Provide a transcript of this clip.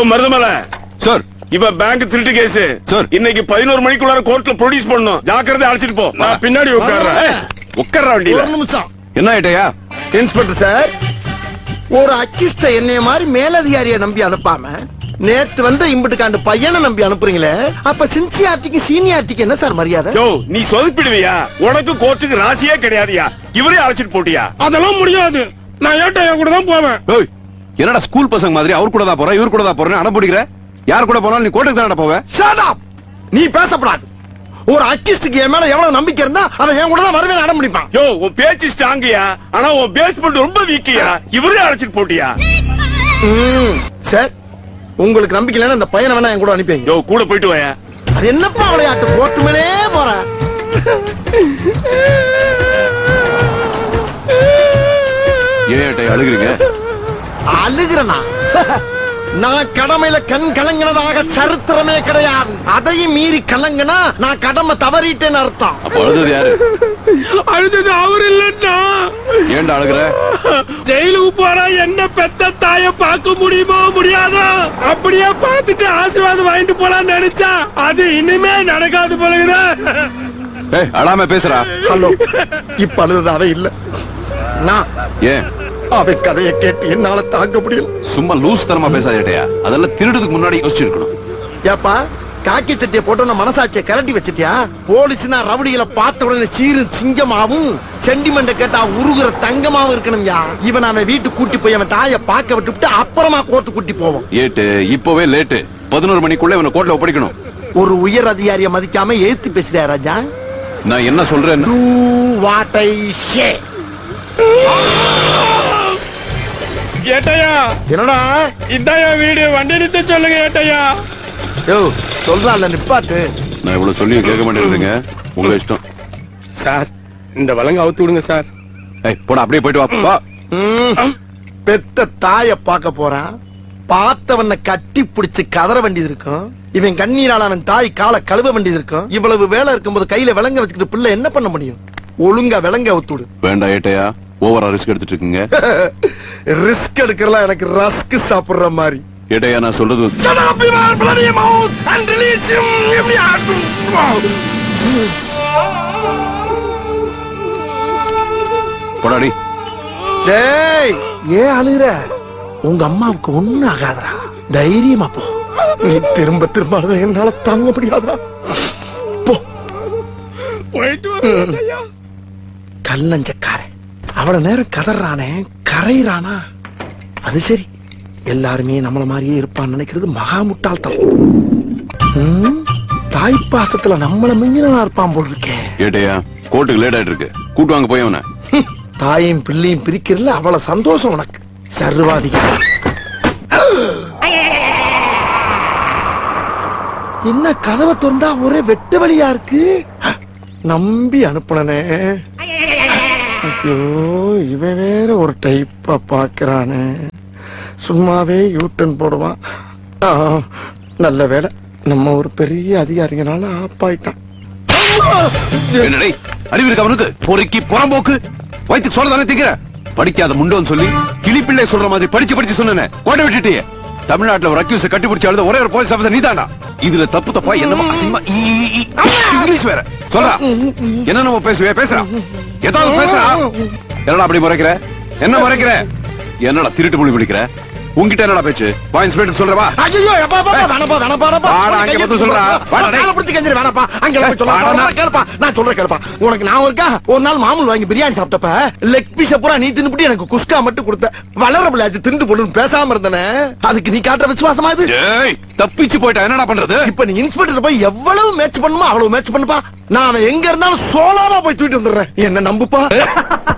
Marudhamalai sir இவன் bank திருட்டு case Sir. இன்னைக்கு பதினோரு மணிக்குள்ளார கோர்ட்ல ப்ரொடியூஸ் பண்ணணும் ஜாக்கிரதை அழைச்சிட்டு போ நான் பின்னாடி உட்கார்றேன் உட்கார்ற வண்டியில ஒரு நிமிஷம் என்ன ஐட்டையா இன்ஸ்பெக்டர் சார் ஒரு அக்கிஸ்ட என்னைய மாதிரி மேலதிகாரிய நம்பி அனுப்பாம நேத்து வந்த இம்புட்டுக்காண்டு பையனை நம்பி அனுப்புறீங்களே அப்ப சின்சியார்டிக்கு சீனியார்டிக்கு என்ன சார் மரியாதை யோ நீ சொதப்பிடுவியா உனக்கு கோர்ட்டுக்கு ராசியே கிடையாதுயா இவரே அழைச்சிட்டு போட்டியா அதெல்லாம் முடியாது நான் ஏட்டையா கூட தான் போவேன் ஏய் என்னடா ஸ்கூல் பசங்க மாதிரி அவர் கூட தான் போற இவர் கூட தான் போறேன்னு அடம் பிடிக்கிற யார் கூட போனாலும் நீ கோட்டுக்கு தானடா போவ Shut up! நீ பேசப்படாது ஒரு அக்கிஸ்டுக்கு என் மேல எவ்வளவு நம்பிக்கை இருந்தா அவன் என் கூட தான் வரவே அடம் முடிப்பான் யோ உன் பேச்சு ஸ்ட்ராங்கயா ஆனா உன் பேஸ்மெண்ட் ரொம்ப வீக்கியா இவரே அழைச்சிட்டு போட்டியா ம், சார் உங்களுக்கு நம்பிக்கை இல்லைன்னா அந்த பையனை வேணா என் கூட அனுப்பிங்க யோ கூட போயிட்டு வாயா அது என்னப்பா விளையாட்டு போட்டு மேலே போற ஏன் ஐட்டையா அழுகுறீங்க அழுகிறனா நான் கடமையில கண் கலங்கினதாக சரித்திரமே கிடையாது அதையும் மீறி கலங்கினா நான் கடமை தவறிட்டேன்னு அர்த்தம் அப்ப அழுதது யாரு அழுதது அவர் இல்லன்னா ஏன்டா அழுகுற ஜெயிலுக்கு போனா என்ன பெத்த தாய பார்க்க முடியுமோ முடியாதோ அப்படியே பார்த்துட்டு ஆசீர்வாதம் வாங்கிட்டு போலாம்னு நினைச்சா அது இனிமே நடக்காது போலகுதா ஏய் அழாம பேசுறா ஹலோ இப்ப அழுதது அவ இல்ல நான் ஏன் அவ கதையை கேட்டு என்னால தாங்க முடியல சும்மா லூஸ் தரமா பேசாத ஐட்டையா அதெல்லாம் திருடுறதுக்கு முன்னாடி யோசிச்சிருக்கணும் ஏப்பா காக்கி சட்டியை போட்டு நான் மனசாட்சியை கலட்டி வச்சிட்டியா போலீஸ்னா ரவுடிகளை பார்த்த உடனே சீரு சிங்கமாவும் சென்டிமெண்ட கேட்டா உருகுற தங்கமாவும் இருக்கணும்யா இவன் அவன் வீட்டுக்கு கூட்டி போய் அவன் தாயை பார்க்க விட்டுவிட்டு அப்புறமா கோர்ட்டு கூட்டி போவோம் ஏட்டு இப்பவே லேட்டு பதினோரு மணிக்குள்ள இவனை கோர்ட்ல ஒப்படைக்கணும் ஒரு உயர் அதிகாரியை மதிக்காம ஏத்து பேசுறியா ராஜா நான் என்ன சொல்றேன் டூ வாட் ஐ ஷே ஏட்டையா என்னடா இதான் என் வீடு வண்டி நிறுத்த சொல்லுங்க ஏட்டையா யோ சொல்றான்ல நிப்பாட்டு நான் இவ்வளவு சொல்லியும் கேட்க மாட்டேங்கிறீங்க உங்க இஷ்டம் சார் இந்த வளங்க அவுத்து விடுங்க சார் ஏய் போடா அப்படியே போயிட்டு வா வா ம். பெத்த தாய பார்க்க போறான் பார்த்தவன கட்டி பிடிச்சு கதற வேண்டியது இருக்கும் இவன் கண்ணீரால அவன் தாய் காலை கழுவ வேண்டியது இருக்கும் இவ்வளவு வேலை இருக்கும்போது கையில விலங்க வச்சுக்கிட்டு பிள்ளை என்ன பண்ண முடியும் ஒழுங்கா விலங்க ஒத்துடு வேண்டாம் ஏட்டையா ஓவரா ரிஸ்க் எடுத்துட்டு இருக்கீங்க ரிஸ்க் எடுக்கிறலாம் எனக்கு ரஸ்க் சாப்பிடுற மாதிரி ஏட்டையா நான் சொல்றது Shut up, you man, bloody mouth, and release him immediately. போடாடி டேய் ஏன் அழுகுற உங்க அம்மாவுக்கு ஒண்ணு ஆகாதடா தைரியமா போ நீ திரும்ப திரும்ப அழுத என்னால தாங்க முடியாதுடா போ போயிட்டு வரேன் ஏட்டையா கல்லஞ்சக்காரன் அவ்வளவு நேரம் கதறானே கரையிறானா அது சரி எல்லாருமே நம்மள மாதிரியே இருப்பான்னு நினைக்கிறது மகா முட்டாள்தனம் ம், தாய்ப்பாசத்துல நம்மள மிஞ்சினா இருப்பான் போல் இருக்கே ஏட்டையா கோர்ட்டுக்கு லேட் ஆயிட்டு இருக்கு கூட்டு வாங்க போய் அவனை ஹம், தாயும் பிள்ளையும் பிரிக்கிறதுல அவ்வளவு சந்தோஷம் உனக்கு சர்வாதிகாரி என்ன கதவை திறந்தா ஒரே வெட்டு வழியா இருக்கு நம்பி அனுப்புனனே ஐயோ இவன் வேற ஒரு டைப்பா பாக்குறானே சும்மாவே யூட்டன் போடுவான் ஆ, நல்ல வேலை நம்ம ஒரு பெரிய அதிகாரிங்கனால ஆப்பாயிட்டான் என்னடே அறிவு இருக்கு அவனுக்கு பொறுக்கி புறம்போக்கு வயிற்றுக்கு சொல்ல தானே திங்கிற படிக்காத முண்டோன்னு சொல்லி கிளிப்பிள்ளை சொல்ற மாதிரி படிச்சு படிச்சு சொன்னேனே கோட்டை விட்டுட்டியே தமிழ்நாட்டுல ஒரு அக்யூஸ் கட்டி பிடிச்சி அழுத ஒரே ஒரு போலீஸ் ஆஃபீஸர் நீதானா இதுல தப்பு தப்பா என்னமோ அசிங்கமா ஈ, ஈ, ஈ. இங்கிலீஷ் வேற சொல்றா என்ன நம்ம பேசுவே பேசுறா ஏதாவது பேசுறா என்னடா அப்படி முறைக்கிற என்ன முறைக்கிற என்னடா திருட்டு மொழி பிடிக்கிற உன்கிட்ட என்னடா பேச்சு வா இன்ஸ்பெக்டர் சொல்றவா ஐயோ எப்பா எப்பா, எப்பா, வேணாப்பா வேணாப்பா வேணாப்பா வாடா, அங்க வந்து சொல்றா. வாடா, டேய். காலை பிடிச்சு கெஞ்சிரு வேணாப்பா அங்க போய் வாடா, சொல்லலாம் நான். கேளுப்பா நான் சொல்றேன் கேளுப்பா உனக்கு நான் இருக்கா ஒரு நாள் மாமூல் வாங்கி பிரியாணி சாப்பிட்டப்ப லெக் பீஸ் பூரா நீ தின்னுபிட்டு எனக்கு குஸ்கா மட்டும் கொடுத்த வளர பிள்ளையாச்சு திண்டு போடுன்னு பேசாம இருந்தனே அதுக்கு நீ காட்டுற விசுவாசமா இது ஏய் தப்பிச்சு போயிட்டா என்னடா பண்றது இப்ப நீ இன்ஸ்பெக்டர் போய் எவ்வளவு மேட்ச் பண்ணுமோ அவ்வளவு மேட்ச் பண்ணுப்பா நான் அவன் எங்க இருந்தாலும் சோலாவா போய் தூக்கிட்டு வந்துடுறேன் என்ன நம்புப்பா